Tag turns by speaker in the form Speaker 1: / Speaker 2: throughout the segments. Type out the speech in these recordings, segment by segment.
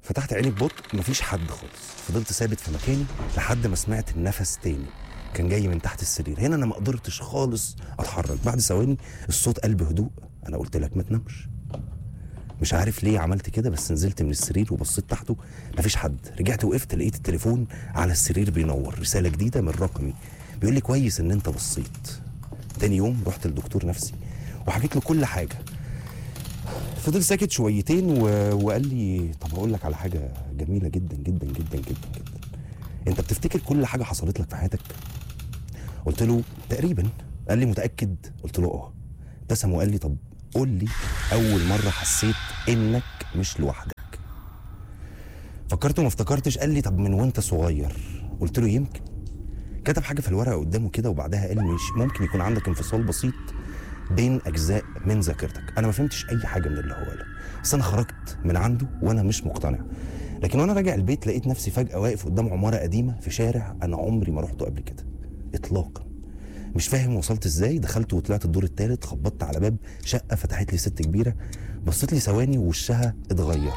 Speaker 1: فتحت عيني ببطء مفيش حد خالص فضلت ثابت في مكاني لحد ما سمعت النفس تاني كان جاي من تحت السرير هنا انا ما قدرتش خالص اتحرك بعد ثواني الصوت قل بهدوء انا قلت لك ما تنامش مش عارف ليه عملت كده بس نزلت من السرير وبصيت تحته مفيش حد رجعت وقفت لقيت التليفون على السرير بينور رساله جديده من رقمي بيقول لي كويس ان انت بصيت تاني يوم رحت لدكتور نفسي وحكيت له كل حاجه فضل ساكت شويتين و... وقال لي طب اقول لك على حاجه جميله جدا جدا جدا جدا جدا انت بتفتكر كل حاجه حصلت لك في حياتك قلت له تقريبا قال لي متاكد قلت له اه ابتسم وقال لي طب قول لي اول مره حسيت انك مش لوحدك فكرت وما افتكرتش قال لي طب من وانت صغير قلت له يمكن كتب حاجه في الورقه قدامه كده وبعدها قال لي مش ممكن يكون عندك انفصال بسيط بين اجزاء من ذاكرتك انا ما فهمتش اي حاجه من اللي هو قاله بس انا خرجت من عنده وانا مش مقتنع لكن وانا راجع البيت لقيت نفسي فجاه واقف قدام عماره قديمه في شارع انا عمري ما رحته قبل كده اطلاقا مش فاهم وصلت ازاي دخلت وطلعت الدور الثالث خبطت على باب شقه فتحت لي ست كبيره بصيت لي ثواني ووشها اتغير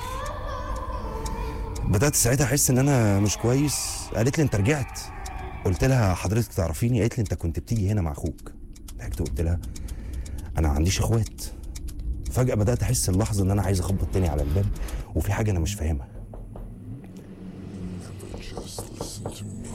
Speaker 1: بدات ساعتها احس ان انا مش كويس قالت لي انت رجعت قلت لها حضرتك تعرفيني قالت لي انت كنت بتيجي هنا مع اخوك ضحكت وقلت لها انا ما عنديش اخوات فجاه بدات احس اللحظه ان انا عايز اخبط تاني على الباب وفي حاجه انا مش فاهمها
Speaker 2: Just listen to me.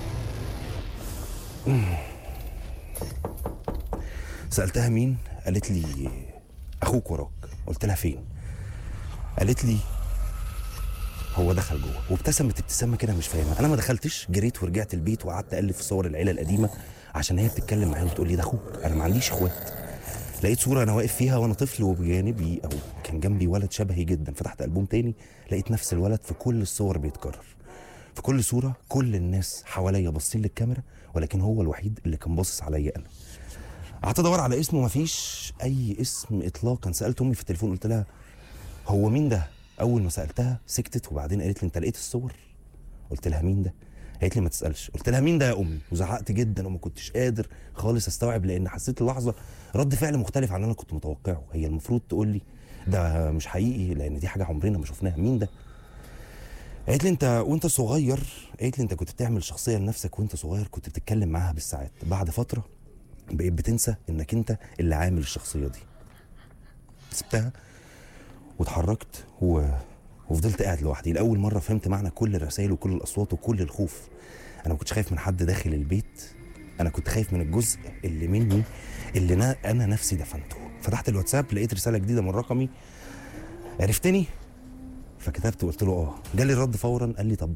Speaker 1: سالتها مين قالت لي اخوك وراك قلت لها فين قالت لي هو دخل جوه وابتسمت ابتسامه كده مش فاهمها انا ما دخلتش جريت ورجعت البيت وقعدت اقلب في صور العيله القديمه عشان هي بتتكلم معايا وبتقول لي ده اخوك انا ما عنديش اخوات لقيت صوره انا واقف فيها وانا طفل وبجانبي او كان جنبي ولد شبهي جدا فتحت البوم تاني لقيت نفس الولد في كل الصور بيتكرر في كل صوره كل الناس حواليا باصين للكاميرا ولكن هو الوحيد اللي كان باصص عليا انا قعدت ادور على اسمه مفيش اي اسم اطلاقا سالت امي في التليفون قلت لها هو مين ده اول ما سالتها سكتت وبعدين قالت لي انت لقيت الصور قلت لها مين ده قالت لي ما تسالش قلت لها مين ده يا امي وزعقت جدا وما كنتش قادر خالص استوعب لان حسيت اللحظه رد فعل مختلف عن اللي انا كنت متوقعه هي المفروض تقول لي ده مش حقيقي لان دي حاجه عمرنا ما شفناها مين ده قالت لي انت وانت صغير قالت لي انت كنت بتعمل شخصيه لنفسك وانت صغير كنت بتتكلم معاها بالساعات بعد فتره بقيت بتنسى انك انت اللي عامل الشخصيه دي سبتها واتحركت و... وفضلت قاعد لوحدي لاول مره فهمت معنى كل الرسائل وكل الاصوات وكل الخوف انا ما كنتش خايف من حد داخل البيت انا كنت خايف من الجزء اللي مني اللي نا... انا نفسي دفنته فتحت الواتساب لقيت رساله جديده من رقمي عرفتني فكتبت وقلت له اه جالي الرد فورا قال لي طب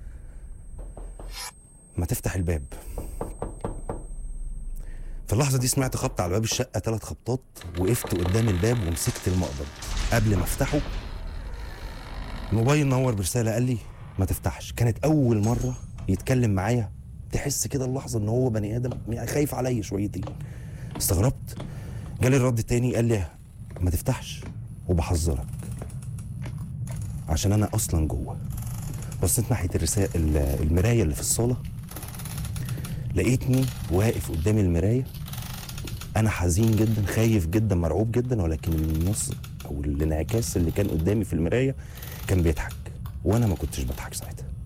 Speaker 1: ما تفتح الباب في اللحظه دي سمعت خبط على باب الشقه ثلاث خبطات وقفت قدام الباب ومسكت المقبض قبل ما افتحه الموبايل نور برساله قال لي ما تفتحش كانت اول مره يتكلم معايا تحس كده اللحظه ان هو بني ادم يعني خايف عليا شويتين استغربت جالي الرد التاني قال لي ما تفتحش وبحذرك عشان انا اصلا جوه بصيت ناحيه الرسالة المرايه اللي في الصاله لقيتني واقف قدام المرايه انا حزين جدا خايف جدا مرعوب جدا ولكن النص او الانعكاس اللي كان قدامي في المرايه كان بيضحك وانا ما كنتش بضحك ساعتها